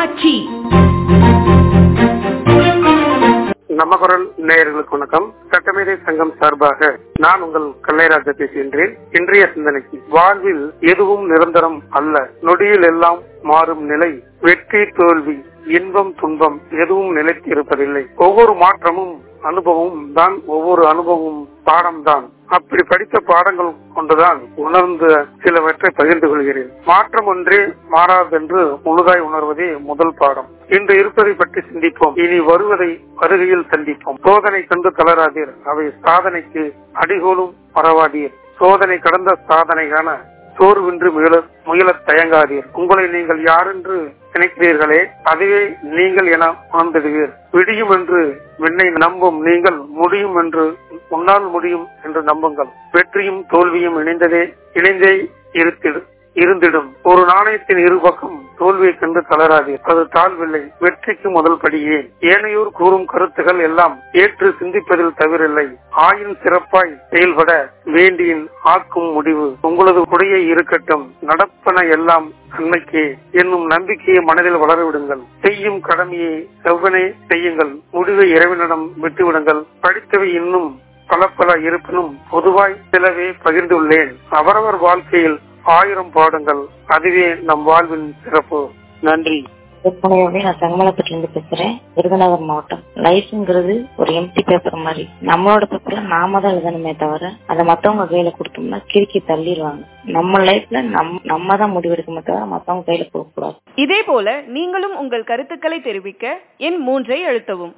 தொலைக்காட்சி நம்ம குரல் நேயர்களுக்கு வணக்கம் சட்டமேதை சங்கம் சார்பாக நான் உங்கள் கல்லைராஜா பேசுகின்றேன் இன்றைய சிந்தனைக்கு வாழ்வில் எதுவும் நிரந்தரம் அல்ல நொடியில் எல்லாம் மாறும் நிலை வெற்றி தோல்வி இன்பம் துன்பம் எதுவும் நிலைத்து இருப்பதில்லை ஒவ்வொரு மாற்றமும் அனுபவமும் தான் ஒவ்வொரு அனுபவமும் பாடம் தான் அப்படி படித்த பாடங்கள் கொண்டுதான் உணர்ந்த சிலவற்றை பகிர்ந்து கொள்கிறேன் மாற்றம் ஒன்றே மாறாதென்று முழுதாய் உணர்வதே முதல் பாடம் இன்று இருப்பதை பற்றி சிந்திப்போம் இனி வருவதை வருகையில் சந்திப்போம் சோதனை கண்டு தளராதீர் அவை சாதனைக்கு அடிகோலும் பரவாதீர் சோதனை கடந்த சாதனைக்கான சோர்வின்றி முயல முயல தயங்காதீர் உங்களை நீங்கள் யாரென்று நினைக்கிறீர்களே அதுவே நீங்கள் என உணர்ந்திடுவீர் விடியும் என்று விண்ணை நம்பும் நீங்கள் முடியும் என்று முன்னால் முடியும் என்று நம்புங்கள் வெற்றியும் தோல்வியும் இணைந்ததே இணைந்தே இருத்திடு இருந்திடும் ஒரு நாணயத்தின் இருபக்கம் தோல்வியை கண்டு தளராதீர் அது தாழ்வில்லை வெற்றிக்கு முதல் படியே ஏனையோர் கூறும் கருத்துகள் எல்லாம் ஏற்று சிந்திப்பதில் தவிரில்லை ஆயின் சிறப்பாய் செயல்பட வேண்டியின் ஆக்கும் முடிவு உங்களது உடையை இருக்கட்டும் நடப்பன எல்லாம் நன்மைக்கே என்னும் நம்பிக்கையை மனதில் வளரவிடுங்கள் செய்யும் கடமையை செவ்வனே செய்யுங்கள் முடிவை இறைவனிடம் விட்டுவிடுங்கள் படித்தவை இன்னும் பல பல இருப்பினும் பொதுவாய் சிலவே பகிர்ந்துள்ளேன் அவரவர் வாழ்க்கையில் ஆயிரம் பாடங்கள் அதுவே நம் வாழ்வின் சிறப்பு நன்றி ஏற்கனவே நான் செங்கமலப்பட்டில இருந்து பேசுறேன் விருதுநகர் மாவட்டம் லைஃப்ங்கிறது ஒரு எம்டி பேப்பர் மாதிரி நம்மளோட பேப்பர்ல நாம தான் எழுதணுமே தவிர அதை மத்தவங்க கையில கொடுத்தோம்னா கிறுக்கி தள்ளிடுவாங்க நம்ம லைஃப்ல நம் நம்ம தான் முடிவெடுக்கமே தவிர மத்தவங்க கையில கொடுக்க கூடாது இதே போல நீங்களும் உங்கள் கருத்துக்களை தெரிவிக்க எண் மூன்றை அழுத்தவும்